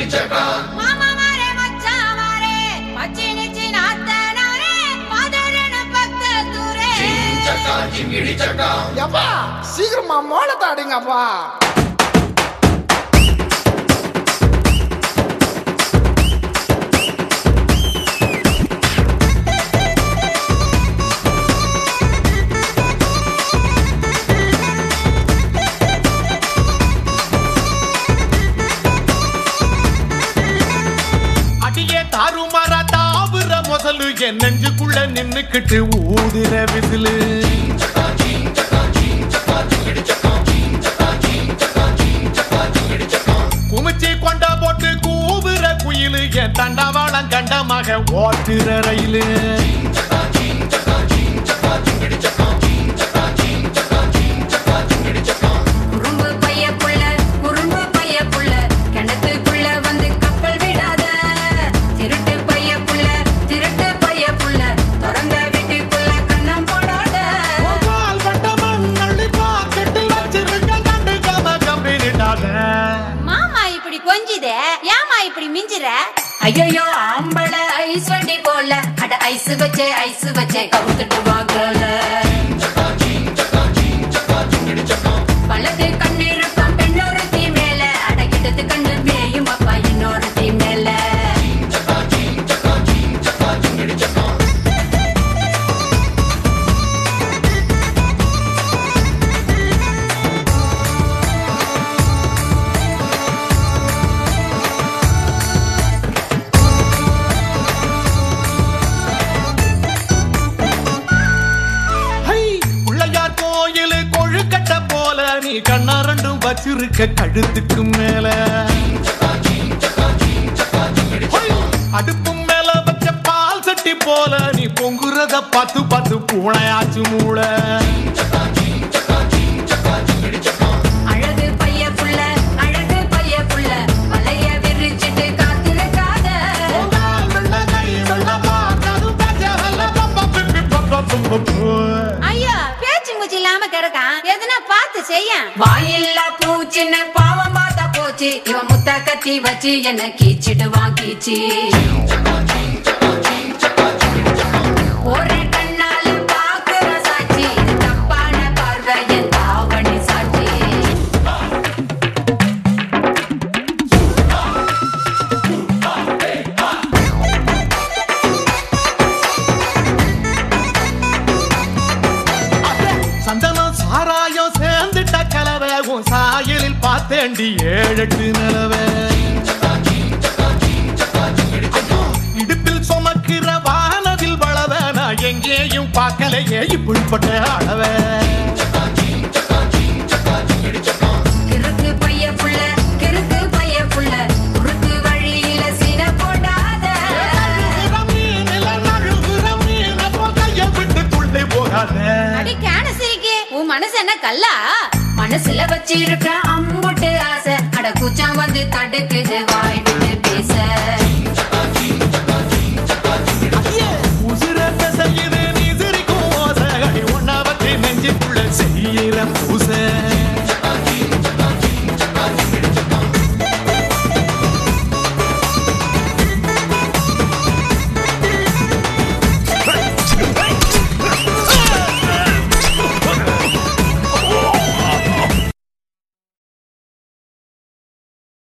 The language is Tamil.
மாமா மாரே மச்சான் மாரே மச்சி நிச்சி நாத்தனாரே மதரன பக்த தூரே எப்பா சீக்கிரமா மோளத்தை அடிங்கப்பா அடியே தாறுமாறா தாவுற முதலு என் நெஞ்சுக்குள்ள நின்னுக்கிட்டு ஊதுற விசிலு குமிச்சி கொண்ட போட்டு கூவுற குயிலு என் தண்டவாளம் கண்டமாக ஓட்டுற ரயிலு குறும்பு பைய புள்ள குறும்பு பைய புள்ள கிணத்துக்குள்ள வந்து கப்பல் விடாத திருட்டு பைய புள்ள திருட்டு பைய புள்ள திறந்த வீட்டுக்குள்ள கண்ணம் போடாத வால் வட்ட மண்ணள்ளி பாக்கெட்டில் வச்சிருக்க கண்டுக்காம கம்பினிட்டாங்க மாமா இப்படி கொஞ்சிதே ஏமா இப்படி மிஞ்சிற ஐயோ ஆம்பள ஐஸ் வண்டி போல அட ஐஸ் வச்சே ஐஸ் வச்சே கவுத்துட்டு வாங்கல வலது கண்ணு இருக்கும் பெண்ணொரு தீ மேல அட இடது கண்ணு மேயும் அப்பா இன்னொரு தீ மேல ஹை, பிள்ளையார் கோயிலு கொழுக்கட்டை போல நீ கண்ணா ரெண்டும் வச்சிருக்க கழுத்துக்கு மேல ஹை, அடுப்பு மேல வச்ச பால் சட்டி போல நீ பொங்குறத பார்த்து பார்த்து பூனையாச்சு மூளை அழகு பைய புள்ள அழகு பைய புள்ள வலைய விரிச்சிட்டு காத்திருக்காத ஐயோ பேச்சு மூச்சு இல்லாம கிடக்கான் எதுனா பார்த்து செய்ய வாயில்லா பூச்சின்னு பாவம் பார்த்தா போச்சு இவன் முத்த கத்தி வச்சு என்ன கீச்சிடுவான் கீச்சி ஒரு கண்ணால பாக்குற சாட்சி இது தப்பான பார்வை என் தாவணி சாட்சி சந்தனம் சாராயம் சேர்ந்துட்ட கலவை உன் சாயலில் பார்த்தேண்டி ஏழெட்டு நிலவை இடுப்பில் சுமக்கிற வானவில் வளவ நான் எங்கேயும் பார்க்கலையே இப்படிப்பட்ட அளவை கிறுக்கு பைய புள்ள கிறுக்கு பைய புள்ள குறுக்கு வழியில சீன போடாத அடி கேன சிரிக்கி உன் மனசு என்ன கல்லா மனசுல வச்சிருக்க அம்புட்டு ஆசை அட கூச்சம் வந்து தடுக்குது வாய் விட்டு பேச உசிர செய்யுது நீ சிரிக்கும் ஓசை அடி ஒன்னா பத்தி நெஞ்சுக்குள்ள செய்யற பூசை